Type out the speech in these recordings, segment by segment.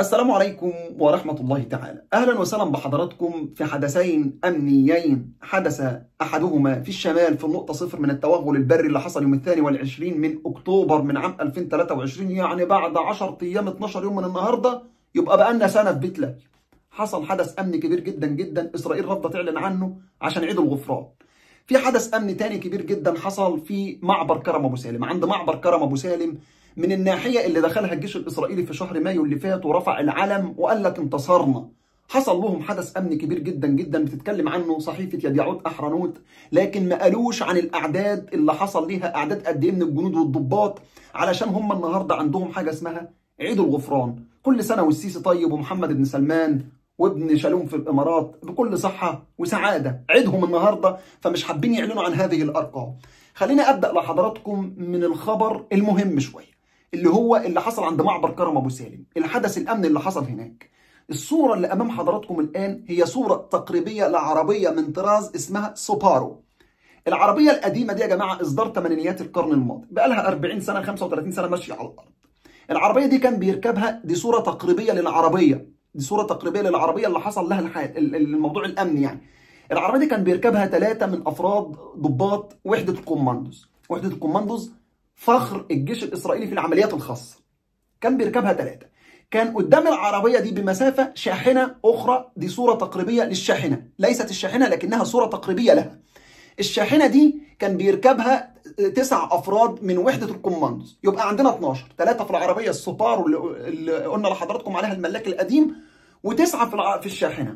السلام عليكم ورحمة الله تعالى أهلا وسهلا بحضراتكم في حدثين أمنيين حدث أحدهما في الشمال في النقطة صفر من التوغل البري اللي حصل يوم الثاني والعشرين من أكتوبر من عام 2023 يعني بعد 10 أيام 12 يوم من النهاردة يبقى بقالنا سنة في بيت لهي حصل حدث أمني كبير جدا جدا إسرائيل رافضة تعلن عنه عشان عيد الغفران في حدث أمني تاني كبير جدا حصل في معبر كرم أبو سالم عند معبر كرم أبو سالم من الناحية اللي دخلها الجيش الإسرائيلي في شهر مايو اللي فات ورفع العلم وقال لك انتصرنا حصل لهم حدث أمني كبير جدا جدا بتتكلم عنه صحيفة يديعوت أحرنوت لكن ما قالوش عن الأعداد اللي حصل ليها أعداد قد إيه من الجنود والضباط علشان هم النهاردة عندهم حاجة اسمها عيد الغفران كل سنة والسيسي طيب ومحمد بن سلمان وابن شالوم في الامارات بكل صحه وسعاده عيدهم النهارده فمش حابين يعلنوا عن هذه الارقام خليني ابدا لحضراتكم من الخبر المهم شويه اللي هو اللي حصل عند معبر كرم ابو سالم الحدث الامني اللي حصل هناك الصوره اللي امام حضراتكم الان هي صوره تقريبيه لعربيه من طراز اسمها سوبارو العربيه القديمه دي يا جماعه اصدار ثمانينيات القرن الماضي بقى لها 40 سنه 35 سنه ماشيه على الارض العربيه دي كان بيركبها دي صوره تقريبيه للعربيه دي صوره تقريبيه للعربيه اللي حصل لها الحال الموضوع الامني يعني العربيه دي كان بيركبها ثلاثه من افراد ضباط وحده الكوماندوز وحده الكوماندوز فخر الجيش الاسرائيلي في العمليات الخاصه كان بيركبها ثلاثه كان قدام العربيه دي بمسافه شاحنه اخرى دي صوره تقريبيه للشاحنه ليست الشاحنه لكنها صوره تقريبيه لها الشاحنه دي كان بيركبها تسع افراد من وحده الكوماندوز يبقى عندنا 12 ثلاثه في العربيه السوبارو اللي قلنا لحضراتكم عليها الملاك القديم وتسعه في في الشاحنه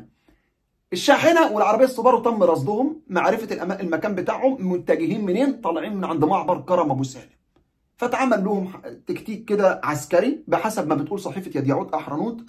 الشاحنه والعربيه السوبارو تم رصدهم معرفه المكان بتاعهم متجهين منين طالعين من عند معبر كرم ابو سالم فاتعمل لهم تكتيك كده عسكري بحسب ما بتقول صحيفه يديعوت احرنوت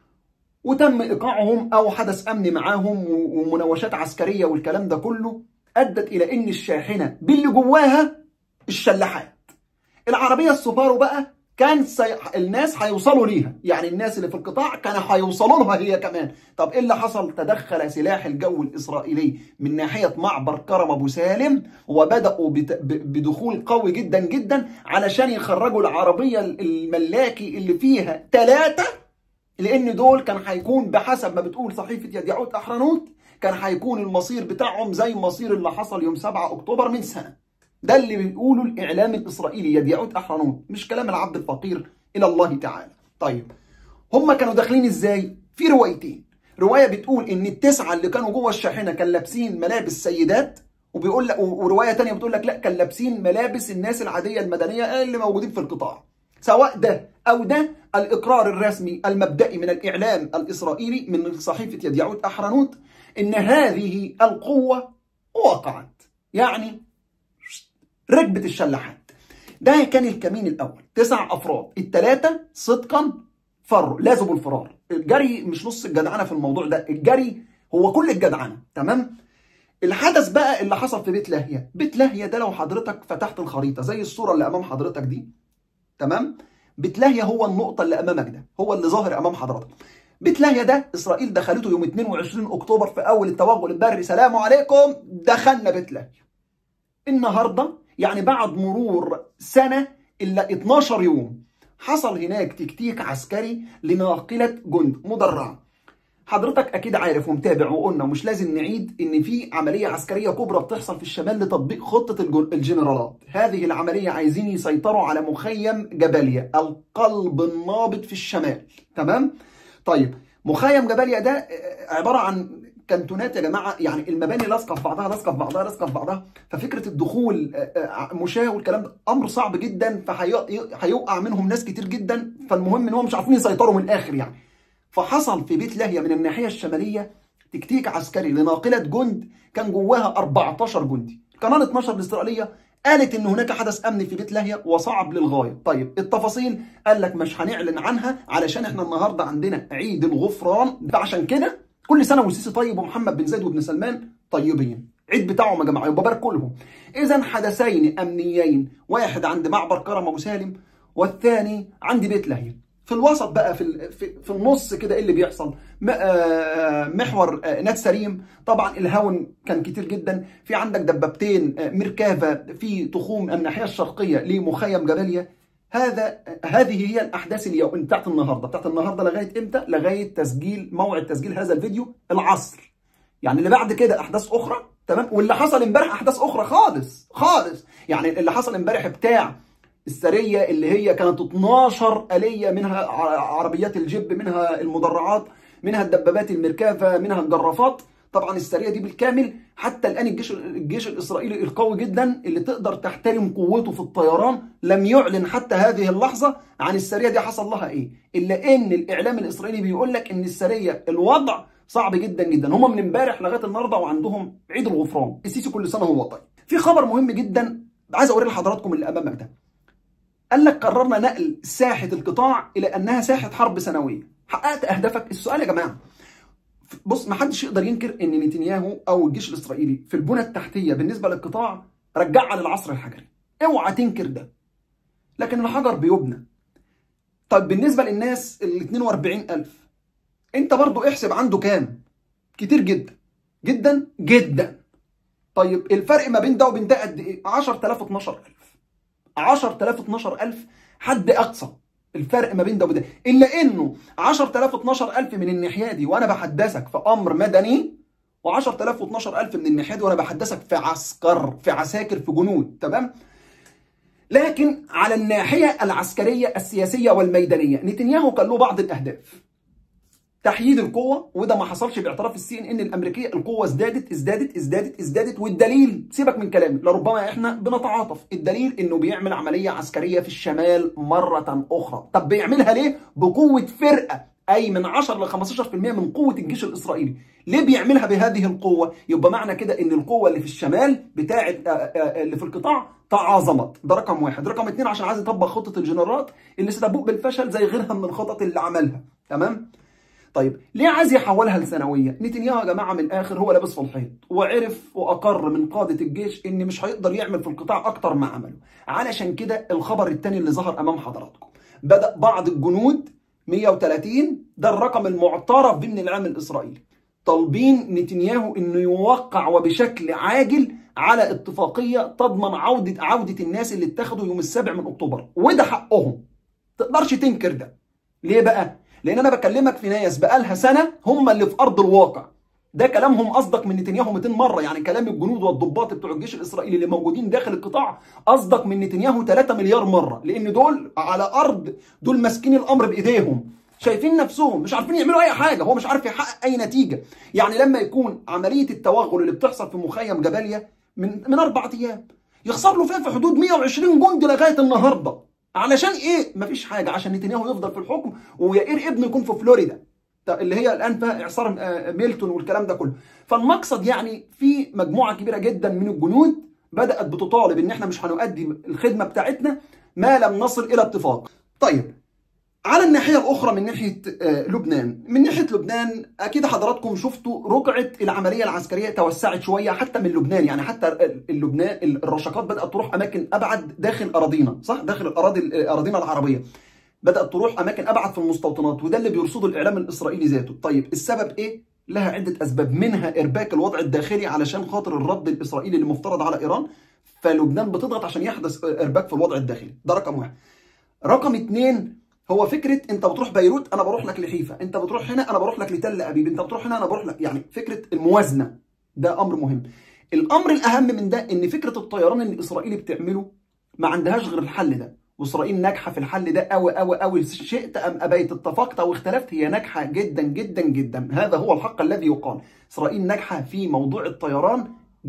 وتم ايقاعهم او حدث امني معاهم ومناوشات عسكريه والكلام ده كله ادت الى ان الشاحنه باللي جواها الشلاحات العربيه السوبارو بقى كان سي... الناس هيوصلوا ليها يعني الناس اللي في القطاع كانوا هيوصلوا لها هي كمان طب ايه اللي حصل تدخل سلاح الجو الاسرائيلي من ناحيه معبر كرم ابو سالم وبداوا بت... بدخول قوي جدا جدا علشان يخرجوا العربيه الملاكي اللي فيها ثلاثه لان دول كان هيكون بحسب ما بتقول صحيفه يديعوت احرنوت كان هيكون المصير بتاعهم زي المصير اللي حصل يوم 7 اكتوبر من سنه ده اللي بيقوله الاعلام الاسرائيلي يديعوت احرنوت مش كلام العبد الفقير الى الله تعالى طيب هم كانوا داخلين ازاي في روايتين روايه بتقول ان التسعه اللي كانوا جوه الشاحنه كان لابسين ملابس سيدات وبيقول لك وروايه ثانيه بتقول لك لا كان لابسين ملابس الناس العاديه المدنيه اللي موجودين في القطاع سواء ده او ده الاقرار الرسمي المبدئي من الاعلام الاسرائيلي من صحيفه يديعوت احرنوت ان هذه القوه وقعت يعني ركبت الشلاحات ده كان الكمين الاول تسع افراد الثلاثه صدقا فروا لازم الفرار الجري مش نص الجدعنه في الموضوع ده الجري هو كل الجدعنه تمام الحدث بقى اللي حصل في بيت لاهيا بيت لاهيا ده لو حضرتك فتحت الخريطه زي الصوره اللي امام حضرتك دي تمام بيت لاهيا هو النقطه اللي امامك ده هو اللي ظاهر امام حضرتك بيت لاهيا ده اسرائيل دخلته يوم 22 اكتوبر في اول التوغل البري سلام عليكم دخلنا بيت لاهيا النهارده يعني بعد مرور سنه الا 12 يوم حصل هناك تكتيك عسكري لناقله جند مدرعه حضرتك اكيد عارف ومتابع وقلنا مش لازم نعيد ان في عمليه عسكريه كبرى بتحصل في الشمال لتطبيق خطه الجنرالات هذه العمليه عايزين يسيطروا على مخيم جباليا القلب النابض في الشمال تمام طيب مخيم جباليا ده عباره عن كانتونات يا جماعه يعني المباني لاصقه في بعضها لاصقه في بعضها لاصقه في بعضها ففكره الدخول مشاه والكلام ده امر صعب جدا فهيوقع منهم ناس كتير جدا فالمهم ان هم مش عارفين يسيطروا من الاخر يعني فحصل في بيت لاهيا من الناحيه الشماليه تكتيك عسكري لناقله جند كان جواها 14 جندي قناه 12 الاسرائيليه قالت ان هناك حدث امني في بيت لاهيا وصعب للغايه طيب التفاصيل قال لك مش هنعلن عنها علشان احنا النهارده عندنا عيد الغفران فعشان كده كل سنه والسيسي طيب ومحمد بن زايد وابن سلمان طيبين عيد بتاعهم يا جماعه يبقى باركوا لهم اذا حدثين امنيين واحد عند معبر كرم ابو سالم والثاني عند بيت لاهيا في الوسط بقى في في, في النص كده ايه اللي بيحصل محور نات سريم طبعا الهون كان كتير جدا في عندك دبابتين ميركافا في تخوم الناحيه الشرقيه لمخيم جباليا هذا هذه هي الاحداث اليوم بتاعت النهارده بتاعت النهارده لغايه امتى لغايه تسجيل موعد تسجيل هذا الفيديو العصر يعني اللي بعد كده احداث اخرى تمام واللي حصل امبارح احداث اخرى خالص خالص يعني اللي حصل امبارح بتاع السريه اللي هي كانت 12 اليه منها عربيات الجيب منها المدرعات منها الدبابات المركافه منها الجرافات طبعا السريه دي بالكامل حتى الان الجيش الجيش الاسرائيلي القوي جدا اللي تقدر تحترم قوته في الطيران لم يعلن حتى هذه اللحظه عن السريه دي حصل لها ايه الا ان الاعلام الاسرائيلي بيقول لك ان السريه الوضع صعب جدا جدا هم من امبارح لغايه النهارده وعندهم عيد الغفران السيسي كل سنه هو طيب في خبر مهم جدا عايز اوري لحضراتكم اللي امامك ده قال لك قررنا نقل ساحه القطاع الى انها ساحه حرب سنويه حققت اهدافك السؤال يا جماعه بص ما حدش يقدر ينكر ان نتنياهو او الجيش الاسرائيلي في البنى التحتيه بالنسبه للقطاع رجعها للعصر الحجري اوعى تنكر ده لكن الحجر بيبنى طيب بالنسبه للناس ال 42000 انت برضو احسب عنده كام كتير جدا جدا جدا طيب الفرق ما بين ده وبين ده قد ايه 10000 12000 10000 12000 حد اقصى الفرق ما بين ده وده الا انه 10000 12000 من الناحيه دي وانا بحدثك في امر مدني و10000 و12000 من الناحيه دي وانا بحدثك في عسكر في عساكر في جنود تمام لكن على الناحيه العسكريه السياسيه والميدانيه نتنياهو كان له بعض الاهداف تحييد القوه وده ما حصلش باعتراف السي ان ان الامريكيه القوه ازدادت ازدادت ازدادت ازدادت والدليل سيبك من كلامي لربما احنا بنتعاطف الدليل انه بيعمل عمليه عسكريه في الشمال مره اخرى طب بيعملها ليه بقوه فرقه اي من 10 ل 15% من قوه الجيش الاسرائيلي ليه بيعملها بهذه القوه يبقى معنى كده ان القوه اللي في الشمال بتاعه اللي في القطاع تعاظمت ده رقم واحد رقم اثنين عشان عايز يطبق خطه الجنرالات اللي ستبوء بالفشل زي غيرها من الخطط اللي عملها تمام طيب ليه عايز يحولها لسنويه؟ نتنياهو يا جماعه من الاخر هو لابس في الحيط وعرف واقر من قاده الجيش ان مش هيقدر يعمل في القطاع اكتر ما عمله علشان كده الخبر الثاني اللي ظهر امام حضراتكم بدا بعض الجنود 130 ده الرقم المعترف به من الاعلام الاسرائيلي طالبين نتنياهو انه يوقع وبشكل عاجل على اتفاقيه تضمن عوده عوده الناس اللي اتخذوا يوم السابع من اكتوبر وده حقهم تقدرش تنكر ده ليه بقى لان انا بكلمك في ناس بقالها سنه هم اللي في ارض الواقع ده كلامهم اصدق من نتنياهو 200 مره يعني كلام الجنود والضباط بتوع الجيش الاسرائيلي اللي موجودين داخل القطاع اصدق من نتنياهو 3 مليار مره لان دول على ارض دول ماسكين الامر بايديهم شايفين نفسهم مش عارفين يعملوا اي حاجه هو مش عارف يحقق اي نتيجه يعني لما يكون عمليه التوغل اللي بتحصل في مخيم جباليا من من اربع ايام يخسر له فيها في حدود 120 جندي لغايه النهارده علشان ايه مفيش حاجه عشان نتنياهو يفضل في الحكم ويائير ابنه يكون في فلوريدا اللي هي الان فيها اعصار ميلتون والكلام ده كله فالمقصد يعني في مجموعه كبيره جدا من الجنود بدات بتطالب ان احنا مش هنؤدي الخدمه بتاعتنا ما لم نصل الى اتفاق طيب على الناحية الأخرى من ناحية لبنان من ناحية لبنان أكيد حضراتكم شفتوا رقعة العملية العسكرية توسعت شوية حتى من لبنان يعني حتى اللبنان الرشاقات بدأت تروح أماكن أبعد داخل أراضينا صح داخل الأراضي أراضينا العربية بدأت تروح أماكن أبعد في المستوطنات وده اللي بيرصده الإعلام الإسرائيلي ذاته طيب السبب إيه؟ لها عدة أسباب منها إرباك الوضع الداخلي علشان خاطر الرد الإسرائيلي اللي مفترض على إيران فلبنان بتضغط عشان يحدث إرباك في الوضع الداخلي ده رقم واحد رقم اتنين هو فكره انت بتروح بيروت انا بروح لك لحيفا انت بتروح هنا انا بروح لك لتل ابيب انت بتروح هنا انا بروح لك يعني فكره الموازنه ده امر مهم الامر الاهم من ده ان فكره الطيران اللي اسرائيل بتعمله ما عندهاش غير الحل ده واسرائيل ناجحه في الحل ده قوي قوي قوي شئت ام ابيت اتفقت او اختلفت هي ناجحه جدا جدا جدا هذا هو الحق الذي يقال اسرائيل ناجحه في موضوع الطيران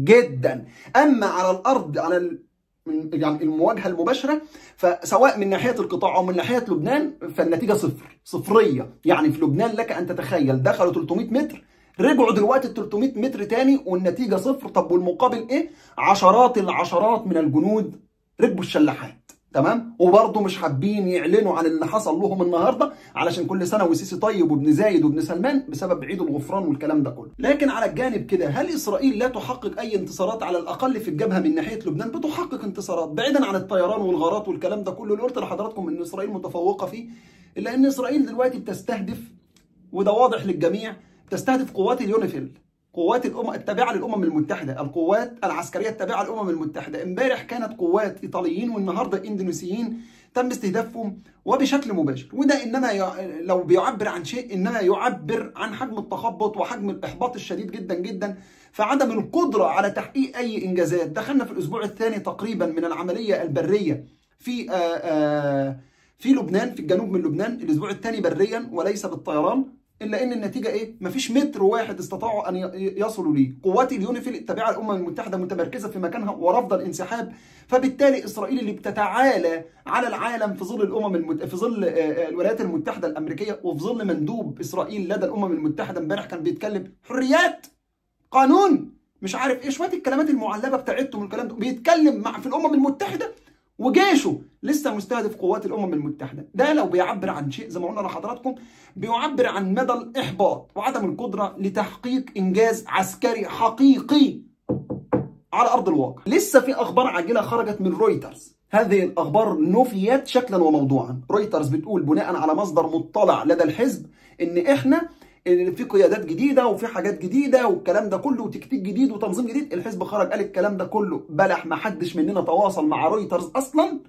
جدا اما على الارض على ال... يعني المواجهه المباشره فسواء من ناحيه القطاع او من ناحيه لبنان فالنتيجه صفر صفريه يعني في لبنان لك ان تتخيل دخلوا 300 متر رجعوا دلوقتي ال 300 متر تاني والنتيجه صفر طب والمقابل ايه عشرات العشرات من الجنود ركبوا الشلاحات تمام وبرضه مش حابين يعلنوا عن اللي حصل لهم النهارده علشان كل سنه وسيسي طيب وابن زايد وابن سلمان بسبب عيد الغفران والكلام ده كله لكن على الجانب كده هل اسرائيل لا تحقق اي انتصارات على الاقل في الجبهه من ناحيه لبنان بتحقق انتصارات بعيدا عن الطيران والغارات والكلام ده كله اللي قلت لحضراتكم ان اسرائيل متفوقه فيه الا ان اسرائيل دلوقتي بتستهدف وده واضح للجميع بتستهدف قوات اليونيفيل قوات الامم التابعه للامم المتحده، القوات العسكريه التابعه للامم المتحده، امبارح كانت قوات ايطاليين والنهارده اندونيسيين تم استهدافهم وبشكل مباشر وده انما ي... لو بيعبر عن شيء انما يعبر عن حجم التخبط وحجم الاحباط الشديد جدا جدا فعدم القدره على تحقيق اي انجازات دخلنا في الاسبوع الثاني تقريبا من العمليه البريه في آآ آآ في لبنان في الجنوب من لبنان الاسبوع الثاني بريا وليس بالطيران الا ان النتيجه ايه؟ مفيش متر واحد استطاعوا ان يصلوا ليه، قوات اليونيفيل التابعه للامم المتحده متمركزه في مكانها ورافضه الانسحاب، فبالتالي اسرائيل اللي بتتعالى على العالم في ظل الامم المت... في ظل الولايات المتحده الامريكيه وفي ظل مندوب اسرائيل لدى الامم المتحده امبارح كان بيتكلم حريات قانون مش عارف ايه شويه الكلمات المعلبه بتاعتهم الكلام ده بيتكلم مع في الامم المتحده وجيشه لسه مستهدف قوات الامم المتحده ده لو بيعبر عن شيء زي ما قلنا لحضراتكم بيعبر عن مدى الاحباط وعدم القدره لتحقيق انجاز عسكري حقيقي على ارض الواقع لسه في اخبار عاجله خرجت من رويترز هذه الاخبار نفيت شكلا وموضوعا رويترز بتقول بناء على مصدر مطلع لدى الحزب ان احنا في قيادات جديده وفي حاجات جديده والكلام ده كله وتكتيك جديد وتنظيم جديد الحزب خرج قال الكلام ده كله بلح ما حدش مننا تواصل مع رويترز اصلا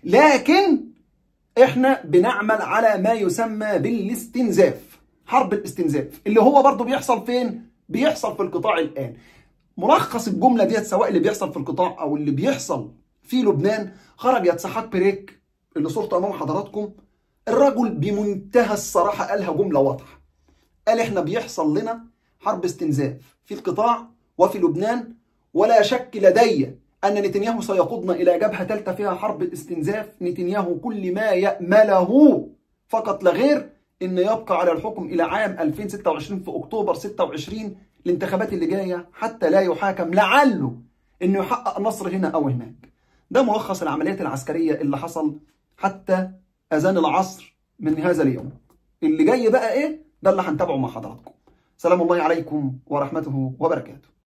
لكن احنا بنعمل على ما يسمى بالاستنزاف حرب الاستنزاف اللي هو برضه بيحصل فين بيحصل في القطاع الان ملخص الجمله ديت سواء اللي بيحصل في القطاع او اللي بيحصل في لبنان خرج يتسحاق بريك اللي صورته امام حضراتكم الرجل بمنتهى الصراحه قالها جمله واضحه قال احنا بيحصل لنا حرب استنزاف في القطاع وفي لبنان ولا شك لدي ان نتنياهو سيقودنا الى جبهه ثالثه فيها حرب الاستنزاف نتنياهو كل ما يامله فقط لا غير ان يبقى على الحكم الى عام 2026 في اكتوبر 26 الانتخابات اللي جايه حتى لا يحاكم لعله انه يحقق نصر هنا او هناك ده ملخص العمليات العسكريه اللي حصل حتى اذان العصر من هذا اليوم اللي جاي بقى ايه ده اللي هنتابعه مع حضراتكم سلام الله عليكم ورحمته وبركاته